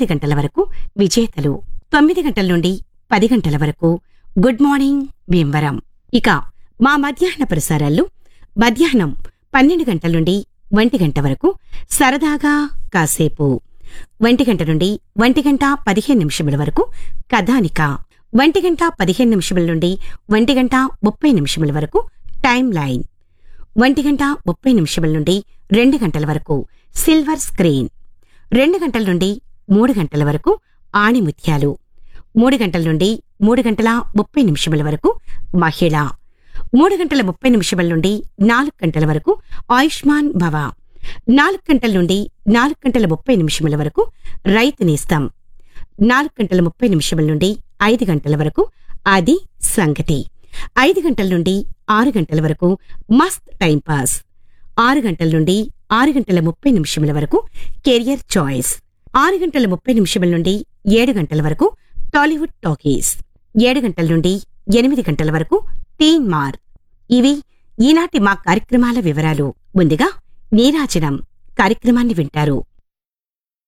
ఎనిమిది గంటల వరకు విజేతలు తొమ్మిది గంటల నుండి పది గంటల వరకు గుడ్ మార్నింగ్ భీమవరం ఇక మా మధ్యాహ్న ప్రసారాల్లో మధ్యాహ్నం పన్నెండు గంటల నుండి ఒంటి గంట వరకు సరదాగా కాసేపు ఒంటి గంట నుండి ఒంటి గంట పదిహేను నిమిషముల వరకు కథానిక ఒంటి గంట పదిహేను నిమిషముల నుండి ఒంటి గంట ముప్పై నిమిషముల వరకు టైం లైన్ ఒంటి గంట ముప్పై నిమిషముల నుండి రెండు గంటల వరకు సిల్వర్ స్క్రీన్ రెండు గంటల నుండి మూడు గంటల వరకు ఆణిముత్యాలు మూడు గంటల నుండి మూడు గంటల ముప్పై నిమిషముల వరకు మహిళ మూడు గంటల ముప్పై నిమిషముల నుండి నాలుగు గంటల వరకు ఆయుష్మాన్ భవ నాలుగు గంటల నుండి నాలుగు గంటల ముప్పై నిమిషముల వరకు రైతు నేస్తం నాలుగు గంటల ముప్పై నిమిషముల నుండి ఐదు గంటల వరకు అది సంగతి ఐదు గంటల నుండి ఆరు గంటల వరకు మస్త్ టైం పాస్ ఆరు గంటల నుండి ఆరు గంటల ముప్పై నిమిషముల వరకు కెరియర్ చాయిస్ ఆరు గంటల ముప్పై నిమిషముల నుండి ఏడు గంటల వరకు టాలీవుడ్ టాకీస్ ఏడు గంటల నుండి ఎనిమిది గంటల వరకు టీన్ మార్ ఇవి ఈనాటి మా కార్యక్రమాల వివరాలు ముందుగా నీరాజనం కార్యక్రమాన్ని వింటారు